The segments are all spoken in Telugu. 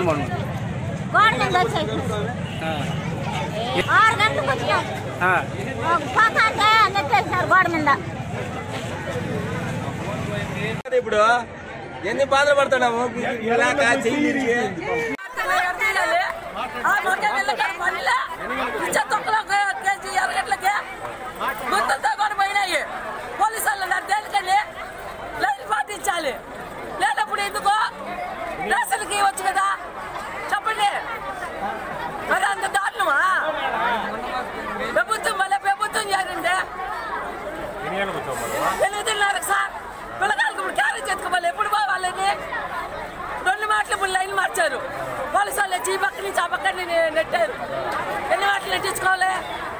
మనం గోడ మీద వచ్చేసి ఆరు గంటలకు వచ్చినాం పోతా అంటే నెట్టేసినారు గోడ మీద ఇప్పుడు ఎన్ని బాధలు పడుతున్నాము ఇలాగ చెయ్యి ఆ నూట నెలలకి మళ్ళీ ఇచ్చే తొక్కలకు కేజీ ఎరగట్లకి గుర్తులతో కూడా పోయినాయి పోలీసు వాళ్ళు నా దేనికండి లైన్ పాటించాలి లేనప్పుడు ఎందుకు రేషన్కి ఇవ్వచ్చు కదా చెప్పండి మరి అంత దారుణమా ప్రభుత్వం మళ్ళీ ప్రభుత్వం చేయండి ఎనిమిదిన్నరకు సార్ పిల్లకాయలకు ఇప్పుడు క్యారేజ్ ఎత్తుకోవాలి ఎప్పుడు పోవాలని రెండు మాటలు ఇప్పుడు లైన్ మార్చారు పోలీసు వాళ్ళు వచ్చి ఈ పక్క నుంచి ఆ పక్క ని- నెట్టారు ఎన్ని మాటలు నెట్టించుకోవాలి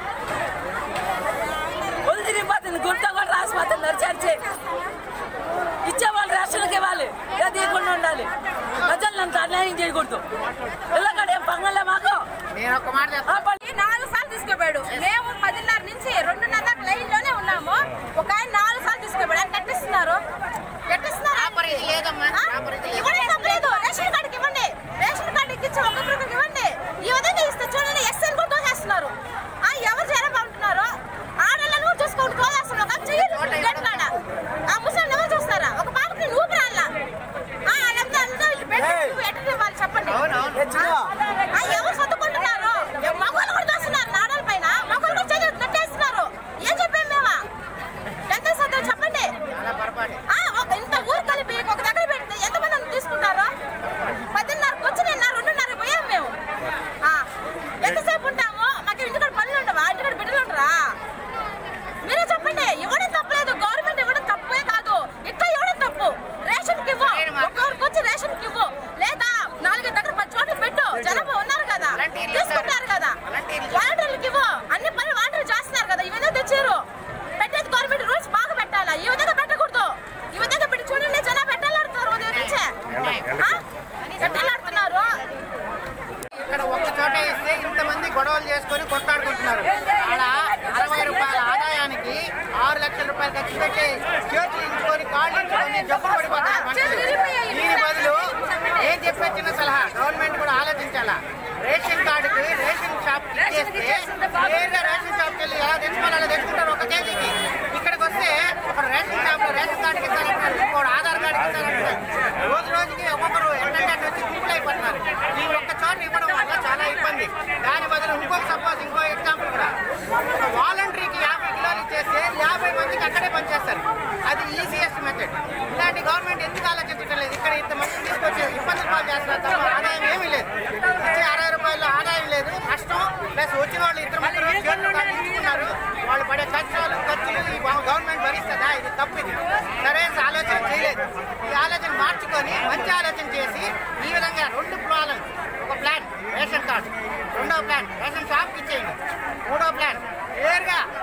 ఒళ్ళు తిరిగిపోతుంది గుంట కూడా రాసిపోతుంది నడిచేర్చి ఇచ్చేవాళ్ళు రేషన్కి ఇవ్వాలి ఏ తీయకుండా ఉండాలి ప్రజలను అంత అన్యాయం చేయకూడదు పిల్లగాడు ఏం పంగలే మాకు నేను ఒక మాట ఆ పని ఈ నాలుగు సార్లు తీసుకుపోయాడు మేము పదిన్నర నుంచి రెండున్నర దాకా లైన్ లోనే ఉన్నాము ఒక ఆయన నాలుగు సార్లు తీసుకుపోయాడు ఆయన కట్టిస్తున్నారు కట్టిస్తున్నారు ఆ? ఇవ్వండి తప్పలేదు రేషన్ కార్డుకి ఇవ్వండి రేషన్ కార్డు ఇచ్చి ఒక్కొక్కరికి ఇవ్వండి ఈ విధంగా ఇస్తే చూడండి ఎస్ఎల్ కూడా తోసేస్తున్నారు ఆ ఎవరు చేరబాగుంటున్నారు ఆడళ్ళని కూడా చూసుకోండి తోసేస్తున్నారు ఒక చెయ్యి గేట్ కాడ ఆ ముసలి ఎవరు చూస్తారా ఒక పాపకి నువ్వు రాలా ఆ అదంతా అంతా వీళ్ళు పెట్టి నువ్వు ఎట్ట ఇవ్వాలి చెప్పండి ఆ, ఎవరు సర్దుకుంటున్నారు ఏ మగవాళ్ళు కూడా దోస్తున్నారు నాడాల పైన మగవాళ్ళు కూడా చేతులు నెట్టేస్తున్నారు ఏం చెప్పాం మేమా ఎంత సర్దారు చెప్పండి ఆ, ఒక ఇంత ఊరు కలిపి ఒక దగ్గర పెడితే ఎంతమంది నన్ను తీసుకుంటారు పదిన్నరకు వచ్చి నిన్న రెండున్నర పోయాం మేము ఆ, ఎంతసేపు ఉంటాము మాకు ఇంటికాడ పనులు ఉండవా ఇంటికాడ బిడ్డలు ఉండరా మీరే చెప్పండి ఇవ్వడం తప్పలేదు గవర్నమెంట్ ఇవ్వడం తప్పే కాదు ఇట్లా ఇవ్వడం తప్పు రేషన్ కి ఇవ్వు ఒక్కొక్కరికి వచ్చి రేషన్ కి ఇవ్వు లేదా నాలుగు దగ్గర పది చోట్ల పెట్టు జనాభా ఉన్నారు కదా తీసుకుంటారు కదా వాలంటీర్లకు ఇవ్వు అన్ని పనులు వాలంటీర్లు చేస్తున్నారు కదా ఈ విధంగా తెచ్చారు పెట్టేది గవర్నమెంట్ రూల్స్ బాగా పెట్టాలా ఈ విధంగా పెట్టకూడదు ఈ విధంగా పెట్టి చూడండి జనాభా పెట్టాలాడుతున్నారు ఉదయం నుంచే ఆ? పెట్టాలాడుతున్నారు ఇక్కడ ఒక్క చోట ఇస్తే ఇంతమంది గొడవలు చేసుకొని కొట్లాడుకుంటున్నారు ఆడ అరవై రూపాయల ఆదాయానికి ఆరు లక్షల రూపాయలు ఖర్చు పెట్టి చేతులు ఇంచుకొని కాళ్ళు ఇంచుకొని జబ్బులు పడిపోతున్నారు మనుషులు. దీని బదులు ఏం చెప్పే చిన్న సలహా గవర్నమెంట్ కూడా ఆలోచించాలా రేషన్ కార్డుకి రేషన్ షాప్ ఇచ్చేస్తే నేరుగా రేషన్ షాప్కి వెళ్ళి ఎలా తెచ్చుకోవాలి అలా తెచ్చుకుంటారు ఒక కేజీకి ఇక్కడికి వస్తే ఒక రేషన్ షాప్ లో రేషన్ కార్డుకి ఇస్తారంటారు ఇంకోటి ఆధార్ కార్డుకి ఇస్తారంటారు రోజు రోజుకి ఒక్కొక్కరు ఎంటర్టైన్ వచ్చి గుంపులు అయిపోతున్నారు ఈ ఒక్క చోట ఇవ్వడం వల్ల చాలా ఇబ్బంది దాని బదులు ఇంకొక సపోజ్ ఇంకో ఎగ్జాంపుల్ కూడా ఒక వాలంటరీకి యాభై కిలోలు ఇచ్చేస్తే యాభై మందికి అక్కడే పనిచేస్తారు అది ఈజీయెస్ట్ మెథడ్ ఇలాంటి గవర్నమెంట్ ఎందుకు ఆలోచించడం లేదు ఇక్కడ ఇంతమంది తీసుకొచ్చి ఇబ్బందులు పాలు చేస్తున్నారు తప్ప ఆదాయం ఏమీ లేదు ఇచ్చే అరవై రూపాయలు ఆదాయం లేదు నష్టం ప్లస్ వచ్చిన వాళ్ళు ఇద్దరు ముగ్గురు చేతులు కాళ్ళు ఇచ్చుకున్నారు వాళ్ళు పడే ఖర్చులు ఖర్చులు ఈ గవర్నమెంట్ భరిస్తుందా ఇది తప్పు ఇది సరైన ఆలోచన చేయలేదు ఈ ఆలోచన మార్చుకొని మంచి ఆలోచన చేసి ఈ విధంగా రెండు ప్లాన్ ఒక ప్లాన్ రేషన్ కార్డు రెండో ప్లాన్ రేషన్ షాప్కి ఇచ్చేయండి మూడో ప్లాన్ క్లియర్గా